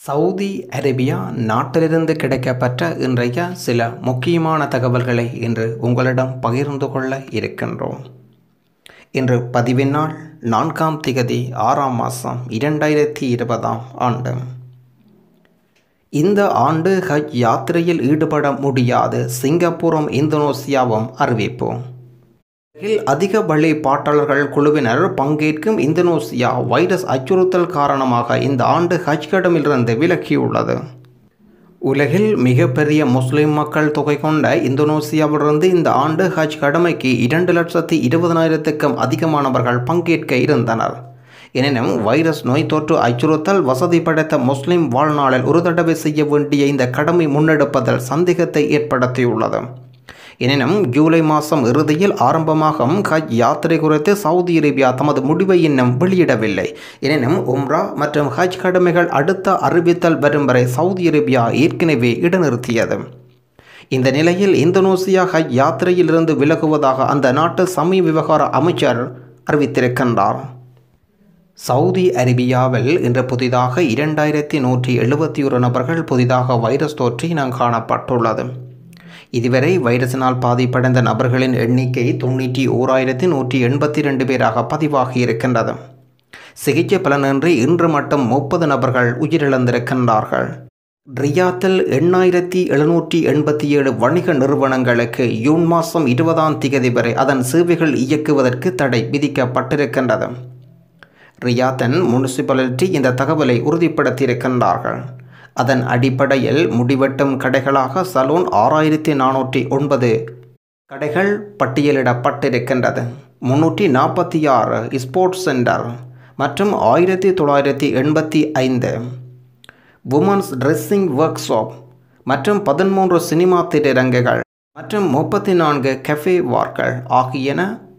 Saudi Arabia நாட்டிலிருந்து கிடைக்கப்பெற்ற இன்றைய சில முக்கியமான தகவல்களை இன்று உங்களிடம் பகிர்ந்து கொள்ள இருக்கின்றோம் இன்று பதிவின் நாள் நான்காம் திகதி ஆறாம் மாதம் இரண்டாயிரத்தி இருபதாம் ஆண்டு இந்த ஆண்டு ஹஜ் யாத்திரையில் ஈடுபட முடியாது சிங்கப்பூரும் இந்தோனேசியாவும் அறிவிப்போம் உலகில் அதிக வழிபாட்டாளர்கள் குழுவினர் பங்கேற்கும் இந்தோனேசியா வைரஸ் அச்சுறுத்தல் காரணமாக இந்த ஆண்டு ஹஜ் கடமிலிருந்து விலகியுள்ளது உலகில் மிகப்பெரிய முஸ்லிம் மக்கள் தொகை கொண்ட இந்தோனேசியாவிலிருந்து இந்த ஆண்டு ஹஜ் கடமைக்கு இரண்டு லட்சத்தி இருபதனாயிரத்துக்கும் அதிகமானவர்கள் பங்கேற்க இருந்தனர் எனினும் வைரஸ் நோய் தொற்று அச்சுறுத்தல் வசதி படைத்த முஸ்லிம் வாழ்நாளில் ஒரு தடவை செய்ய வேண்டிய இந்த கடமை முன்னெடுப்பதில் சந்தேகத்தை ஏற்படுத்தியுள்ளது எனினும் ஜூலை மாதம் இறுதியில் ஆரம்பமாகும் ஹஜ் யாத்திரை குறித்து சவுதி அரேபியா தமது முடிவை இன்னும் வெளியிடவில்லை எனினும் உம்ரா மற்றும் ஹஜ் கடமைகள் அடுத்த அறிவித்தல் வரும் வரை சவுதி அரேபியா ஏற்கனவே இடைநிறுத்தியது இந்த நிலையில் இந்தோனேசியா ஹஜ் யாத்திரையிலிருந்து விலகுவதாக அந்த நாட்டு சமய விவகார அமைச்சர் அறிவித்திருக்கின்றார் சவுதி அரேபியாவில் இன்று புதிதாக இரண்டாயிரத்தி நூற்றி எழுபத்தி ஒரு நபர்கள் புதிதாக வைரஸ் தொற்றினம் காணப்பட்டுள்ளது இதுவரை வைரஸினால் பாதிப்படைந்த நபர்களின் எண்ணிக்கை தொண்ணூற்றி ஓராயிரத்தி நூற்றி எண்பத்தி ரெண்டு பேராக பதிவாகி இருக்கின்றது சிகிச்சை பலனின்றி இன்று மட்டும் முப்பது நபர்கள் உயிரிழந்திருக்கின்றார்கள் ரியாத்தில் எண்ணாயிரத்தி எழுநூற்றி எண்பத்தி ஏழு வணிக நிறுவனங்களுக்கு ஜூன் மாதம் இருபதாம் திகதி வரை அதன் சேவைகள் இயக்குவதற்கு தடை விதிக்கப்பட்டிருக்கின்றது ரியாத்தன் முனிசிபாலிட்டி இந்த தகவலை உறுதிப்படுத்தியிருக்கின்றார்கள் அதன் அடிப்படையில் முடிவெட்டும் கடைகளாக சலூன் ஆறாயிரத்தி நானூற்றி ஒன்பது கடைகள் பட்டியலிடப்பட்டிருக்கின்றது முன்னூற்றி நாற்பத்தி ஆறு ஸ்போர்ட்ஸ் சென்டர் மற்றும் ஆயிரத்தி தொள்ளாயிரத்தி எண்பத்தி ஐந்து உமன்ஸ் ட்ரெஸ்ஸிங் ஒர்க் ஷாப் மற்றும் பதிமூன்று சினிமா திரையரங்குகள் மற்றும் முப்பத்தி நான்கு கஃபே வார்கள் ஆகியன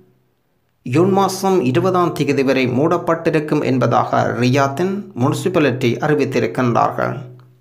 ஜூன் மாதம் இருபதாம் தேதி வரை மூடப்பட்டிருக்கும் என்பதாக ரியாத்தின் முனிசிபாலிட்டி அறிவித்திருக்கின்றார்கள்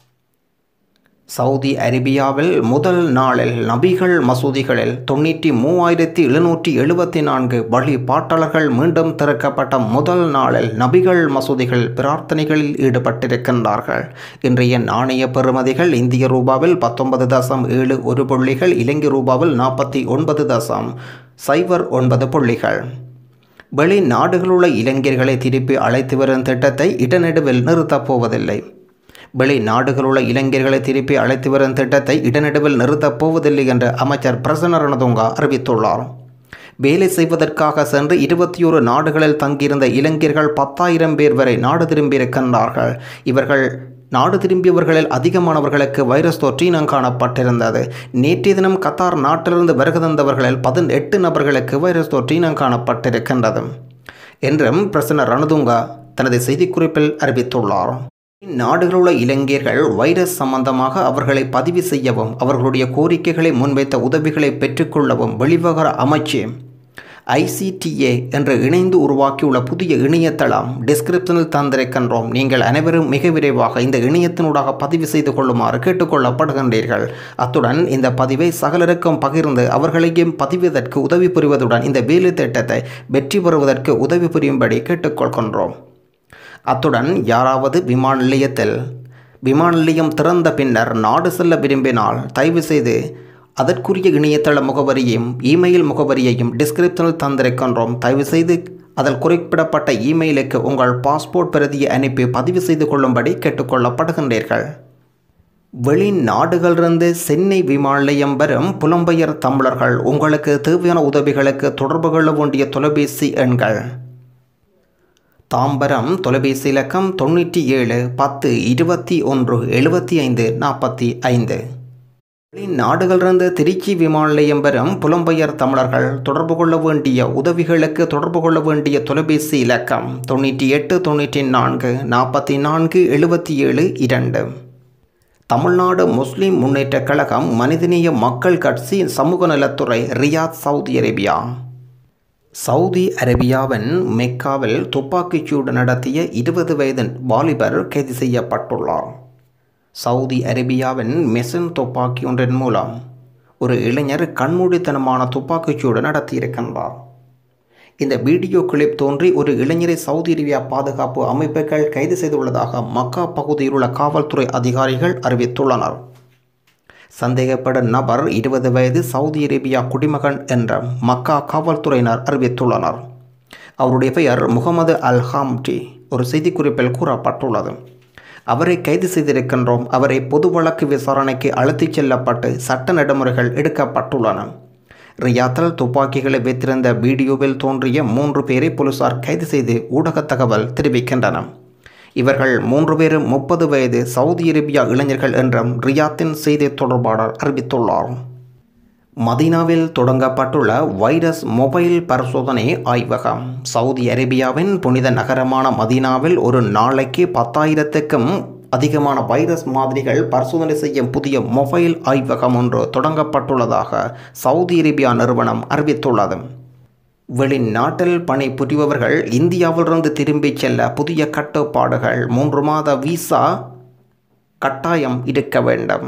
சவுதி அரேபியாவில் முதல் நாளில் நபிகள் மசூதிகளில் தொண்ணூற்றி மூவாயிரத்தி எழுநூற்றி எழுபத்தி நான்கு வழிபாட்டாளர்கள் மீண்டும் திறக்கப்பட்ட முதல் நாளில் நபிகள் மசூதிகள் பிரார்த்தனைகளில் ஈடுபட்டிருக்கின்றார்கள் இன்றைய நாணய பெறுமதிகள் இந்திய ரூபாவில் பத்தொன்பது தசம் ஏழு ஒரு புள்ளிகள் இலங்கை ரூபாவில் நாற்பத்தி ஒன்பது தசம் சைபர் ஒன்பது புள்ளிகள் வெளிநாடுகளுள்ள இளைஞர்களை திருப்பி அழைத்து வரும் திட்டத்தை இடநடுவில் நிறுத்தப் போவதில்லை வெளிநாடுகளுள்ள இளைஞர்களை திருப்பி அழைத்து வரும் திட்டத்தை இடநடுவில் நிறுத்தப் போவதில்லை என்று அமைச்சர் பிரசன்ன ரணதுங்கா அறிவித்துள்ளார் வேலை செய்வதற்காக சென்று இருபத்தி ஒரு நாடுகளில் தங்கியிருந்த இளைஞர்கள் பத்தாயிரம் பேர் வரை நாடு திரும்பியிருக்கின்றார்கள் இவர்கள் நாடு திரும்பியவர்களில் அதிகமானவர்களுக்கு வைரஸ் தொற்று இனம் காணப்பட்டிருந்தது நேற்றைய தினம் கத்தார் நாட்டிலிருந்து வருகை தந்தவர்களில் பதினெட்டு நபர்களுக்கு வைரஸ் தொற்று இனம் காணப்பட்டிருக்கின்றது என்றும் பிரசன்ன ரணதுங்கா தனது செய்திக்குறிப்பில் அறிவித்துள்ளார் இந்நாடுகளுள்ள இளைஞர்கள் வைரஸ் சம்பந்தமாக அவர்களை பதிவு செய்யவும் அவர்களுடைய கோரிக்கைகளை முன்வைத்த உதவிகளை பெற்றுக்கொள்ளவும் வெளிவகார அமைச்சு ஐசிடிஏ என்று இணைந்து உருவாக்கியுள்ள புதிய இணையதளம் டிஸ்கிரிப்ஷனில் தந்திருக்கின்றோம் நீங்கள் அனைவரும் மிக விரைவாக இந்த இணையத்தினூடாக பதிவு செய்து கொள்ளுமாறு கேட்டுக்கொள்ளப்படுகின்றீர்கள் அத்துடன் இந்த பதிவை சகலருக்கும் பகிர்ந்து அவர்களையும் பதிவதற்கு உதவி புரிவதுடன் இந்த வேலை திட்டத்தை வெற்றி பெறுவதற்கு உதவி புரியும்படி கேட்டுக்கொள்கின்றோம் அத்துடன் யாராவது விமான நிலையத்தில் விமான நிலையம் திறந்த பின்னர் நாடு செல்ல விரும்பினால் தயவு செய்து அதற்குரிய இணையதள முகவரியையும் இமெயில் முகவரியையும் டிஸ்கிரிப்ஷனில் தந்திருக்கின்றோம் தயவு செய்து அதில் குறிப்பிடப்பட்ட இமெயிலுக்கு உங்கள் பாஸ்போர்ட் பிரதியை அனுப்பி பதிவு செய்து கொள்ளும்படி கேட்டுக்கொள்ளப்படுகின்றீர்கள் வெளிநாடுகளிலிருந்து சென்னை விமான நிலையம் வரும் புலம்பெயர் தமிழர்கள் உங்களுக்கு தேவையான உதவிகளுக்கு தொடர்பு கொள்ள வேண்டிய தொலைபேசி எண்கள் தாம்பரம் தொலைபேசி இலக்கம் தொண்ணூற்றி ஏழு பத்து இருபத்தி ஒன்று எழுபத்தி ஐந்து நாற்பத்தி ஐந்து வெளிநாடுகளிலிருந்து திருச்சி விமான நிலையம் வரும் புலம்பெயர் தமிழர்கள் தொடர்பு கொள்ள வேண்டிய உதவிகளுக்கு தொடர்பு கொள்ள வேண்டிய தொலைபேசி இலக்கம் தொண்ணூற்றி எட்டு தொண்ணூற்றி நான்கு நாற்பத்தி நான்கு எழுபத்தி ஏழு இரண்டு தமிழ்நாடு முஸ்லிம் முன்னேற்றக் கழகம் மனிதநேய மக்கள் கட்சி சமூக நலத்துறை ரியாத் சவுதி அரேபியா சவுதி அரேபியாவின் மெக்காவில் துப்பாக்கிச்சூடு நடத்திய இருபது வயது வாலிபர் கைது செய்யப்பட்டுள்ளார் சவுதி அரேபியாவின் மெசின் துப்பாக்கி ஒன்றின் மூலம் ஒரு இளைஞர் கண்மூடித்தனமான துப்பாக்கிச்சூடு நடத்தியிருக்கின்றார் இந்த வீடியோ கிளிப் தோன்றி ஒரு இளைஞரை சவுதி அரேபியா பாதுகாப்பு அமைப்புகள் கைது செய்துள்ளதாக மக்கா பகுதியில் உள்ள காவல்துறை அதிகாரிகள் அறிவித்துள்ளனர் சந்தேகப்படும் நபர் இருபது வயது சவுதி அரேபியா குடிமகன் என்ற மக்கா காவல்துறையினர் அறிவித்துள்ளனர் அவருடைய பெயர் முகமது அல் ஹாம்டி ஒரு செய்திக்குறிப்பில் கூறப்பட்டுள்ளது அவரை கைது செய்திருக்கின்றோம் அவரை பொது வழக்கு விசாரணைக்கு அழைத்துச் செல்லப்பட்டு சட்ட நடைமுறைகள் எடுக்கப்பட்டுள்ளன ரியாத்தில் துப்பாக்கிகளை வைத்திருந்த வீடியோவில் தோன்றிய மூன்று பேரை போலீசார் கைது செய்து ஊடக தகவல் தெரிவிக்கின்றன இவர்கள் மூன்று பேரும் முப்பது வயது சவுதி அரேபியா இளைஞர்கள் என்றும் ரியாத்தின் செய்தி தொடர்பாளர் அறிவித்துள்ளார் மதீனாவில் தொடங்கப்பட்டுள்ள வைரஸ் மொபைல் பரிசோதனை ஆய்வகம் சவுதி அரேபியாவின் புனித நகரமான மதீனாவில் ஒரு நாளைக்கு பத்தாயிரத்துக்கும் அதிகமான வைரஸ் மாதிரிகள் பரிசோதனை செய்யும் புதிய மொபைல் ஆய்வகம் ஒன்று தொடங்கப்பட்டுள்ளதாக சவுதி அரேபியா நிறுவனம் அறிவித்துள்ளது வெளிநாட்டில் பணிபுரிபவர்கள் இந்தியாவிலிருந்து திரும்பிச் செல்ல புதிய கட்டுப்பாடுகள் மூன்று மாத விசா கட்டாயம் இருக்க வேண்டும்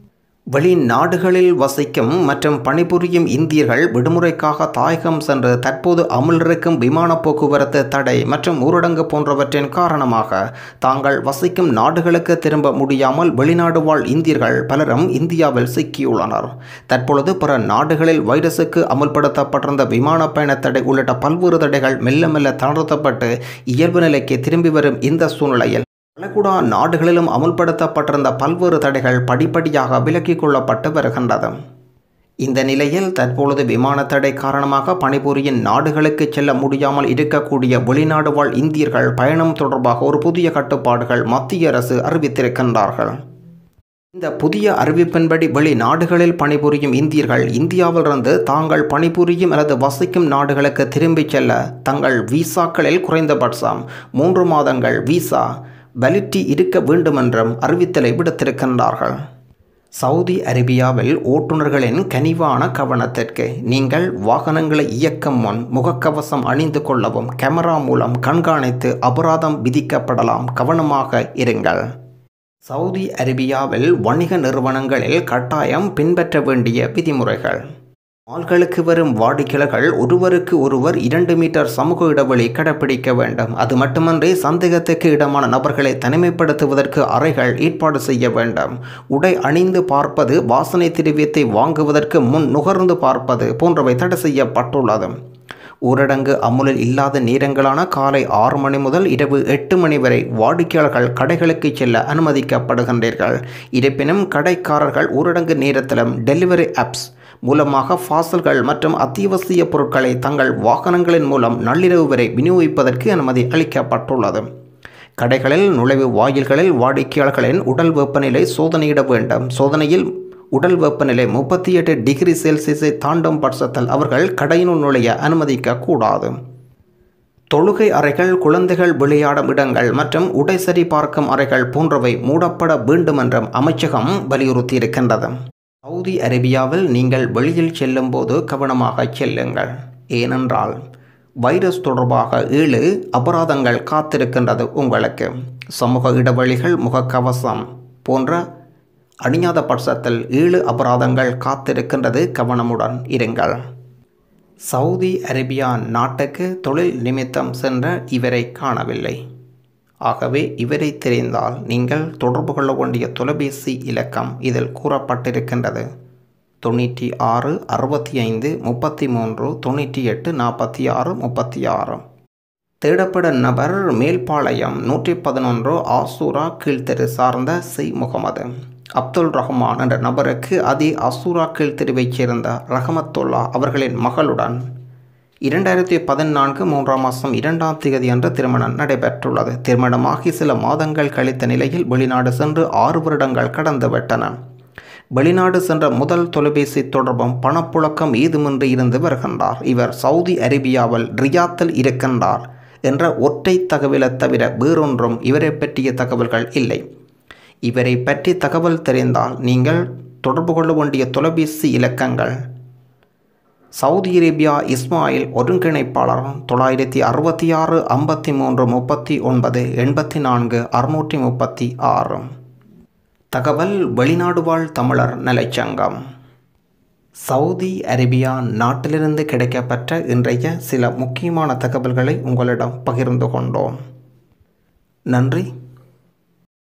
வெளிநாடுகளில் வசிக்கும் மற்றும் பணிபுரியும் இந்தியர்கள் விடுமுறைக்காக தாயகம் சென்று தற்போது அமல் இருக்கும் விமான போக்குவரத்து தடை மற்றும் ஊரடங்கு போன்றவற்றின் காரணமாக தாங்கள் வசிக்கும் நாடுகளுக்கு திரும்ப முடியாமல் வெளிநாடு வாழ் இந்தியர்கள் பலரும் இந்தியாவில் சிக்கியுள்ளனர் தற்பொழுது பிற நாடுகளில் வைரசுக்கு அமல்படுத்தப்பட்டிருந்த விமான பயண தடை உள்ளிட்ட பல்வேறு தடைகள் மெல்ல மெல்ல தளர்த்தப்பட்டு இயல்பு நிலைக்கு திரும்பி வரும் இந்த சூழ்நிலையில் வளைகுடா நாடுகளிலும் அமுல்படுத்தப்பட்டிருந்த பல்வேறு தடைகள் படிப்படியாக விலக்கிக் கொள்ளப்பட்டு வருகின்றது இந்த நிலையில் தற்பொழுது விமான தடை காரணமாக பணிபுரியும் நாடுகளுக்கு செல்ல முடியாமல் இருக்கக்கூடிய வெளிநாடு வாழ் இந்தியர்கள் பயணம் தொடர்பாக ஒரு புதிய கட்டுப்பாடுகள் மத்திய அரசு அறிவித்திருக்கின்றார்கள் இந்த புதிய அறிவிப்பின்படி வெளிநாடுகளில் பணிபுரியும் இந்தியர்கள் இந்தியாவிலிருந்து தாங்கள் பணிபுரியும் அல்லது வசிக்கும் நாடுகளுக்கு திரும்பிச் செல்ல தங்கள் விசாக்களில் குறைந்தபட்சம் மூன்று மாதங்கள் விசா வலிட்டி இருக்க வேண்டுமென்றும் அறிவித்தலை விடுத்திருக்கின்றார்கள் சவுதி அரேபியாவில் ஓட்டுநர்களின் கனிவான கவனத்திற்கு நீங்கள் வாகனங்களை இயக்கும் முன் முகக்கவசம் அணிந்து கொள்ளவும் கேமரா மூலம் கண்காணித்து அபராதம் விதிக்கப்படலாம் கவனமாக இருங்கள் சவுதி அரேபியாவில் வணிக நிறுவனங்களில் கட்டாயம் பின்பற்ற வேண்டிய விதிமுறைகள் மால்களுக்கு வரும் வாடிக்கையாளர்கள் ஒருவருக்கு ஒருவர் இரண்டு மீட்டர் சமூக இடைவெளி கடைபிடிக்க வேண்டும் அது மட்டுமன்றி சந்தேகத்துக்கு இடமான நபர்களை தனிமைப்படுத்துவதற்கு அறைகள் ஏற்பாடு செய்ய வேண்டும் உடை அணிந்து பார்ப்பது வாசனை திரவியத்தை வாங்குவதற்கு முன் நுகர்ந்து பார்ப்பது போன்றவை தடை செய்யப்பட்டுள்ளது ஊரடங்கு அமுலில் இல்லாத நேரங்களான காலை ஆறு மணி முதல் இரவு எட்டு மணி வரை வாடிக்கையாளர்கள் கடைகளுக்கு செல்ல அனுமதிக்கப்படுகின்றீர்கள் இருப்பினும் கடைக்காரர்கள் ஊரடங்கு நேரத்திலும் டெலிவரி ஆப்ஸ் மூலமாக ஃபாசல்கள் மற்றும் அத்தியாவசிய பொருட்களை தங்கள் வாகனங்களின் மூலம் நள்ளிரவு வரை விநியோகிப்பதற்கு அனுமதி அளிக்கப்பட்டுள்ளது கடைகளில் நுழைவு வாயில்களில் வாடிக்கையாளர்களின் உடல் வெப்பநிலை சோதனையிட வேண்டும் சோதனையில் உடல் வெப்பநிலை முப்பத்தி எட்டு டிகிரி செல்சியஸை தாண்டும் பட்சத்தில் அவர்கள் கடையினுள் நுழைய அனுமதிக்க கூடாது தொழுகை அறைகள் குழந்தைகள் விளையாடும் இடங்கள் மற்றும் உடை சரி பார்க்கும் அறைகள் போன்றவை மூடப்பட வேண்டும் என்றும் அமைச்சகம் வலியுறுத்தியிருக்கின்றது சவுதி அரேபியாவில் நீங்கள் வெளியில் செல்லும்போது கவனமாக செல்லுங்கள் ஏனென்றால் வைரஸ் தொடர்பாக ஏழு அபராதங்கள் காத்திருக்கின்றது உங்களுக்கு சமூக இடைவெளிகள் முகக்கவசம் போன்ற அணியாத பட்சத்தில் ஏழு அபராதங்கள் காத்திருக்கின்றது கவனமுடன் இருங்கள் சவுதி அரேபியா நாட்டுக்கு தொழில் நிமித்தம் சென்ற இவரை காணவில்லை ஆகவே இவரை தெரிந்தால் நீங்கள் தொடர்பு கொள்ள வேண்டிய தொலைபேசி இலக்கம் இதில் கூறப்பட்டிருக்கின்றது தொண்ணூற்றி ஆறு அறுபத்தி ஐந்து முப்பத்தி மூன்று தொண்ணூற்றி எட்டு நாற்பத்தி ஆறு முப்பத்தி ஆறு தேடப்பட நபர் மேல்பாளையம் நூற்றி பதினொன்று ஆசூரா கீழ்த்தெரு சார்ந்த சி முகமது அப்துல் ரஹ்மான் என்ற நபருக்கு அதி அசூரா கீழ்த்தெருவைச் சேர்ந்த ரஹமத்துல்லா அவர்களின் மகளுடன் இரண்டாயிரத்தி பதினான்கு மூன்றாம் மாதம் இரண்டாம் தேதி அன்று திருமணம் நடைபெற்றுள்ளது திருமணமாகி சில மாதங்கள் கழித்த நிலையில் வெளிநாடு சென்று ஆறு வருடங்கள் கடந்துவிட்டன வெளிநாடு சென்ற முதல் தொலைபேசி தொடர்பும் பணப்புழக்கம் ஏதுமின்றி இருந்து வருகின்றார் இவர் சவுதி அரேபியாவில் ரியாத்தில் இருக்கின்றார் என்ற ஒற்றை தகவலை தவிர வேறொன்றும் இவரை பற்றிய தகவல்கள் இல்லை இவரை பற்றி தகவல் தெரிந்தால் நீங்கள் தொடர்பு கொள்ள வேண்டிய தொலைபேசி இலக்கங்கள் சவுதி அரேபியா இஸ்மாயில் ஒருங்கிணைப்பாளர் தொள்ளாயிரத்தி அறுபத்தி ஆறு ஐம்பத்தி மூன்று முப்பத்தி ஒன்பது எண்பத்தி நான்கு அறுநூற்றி முப்பத்தி ஆறு தகவல் வெளிநாடு வாழ் தமிழர் நலைச்சங்கம் சவுதி அரேபியா நாட்டிலிருந்து கிடைக்கப்பெற்ற இன்றைய சில முக்கியமான தகவல்களை உங்களிடம் பகிர்ந்து கொண்டோம் நன்றி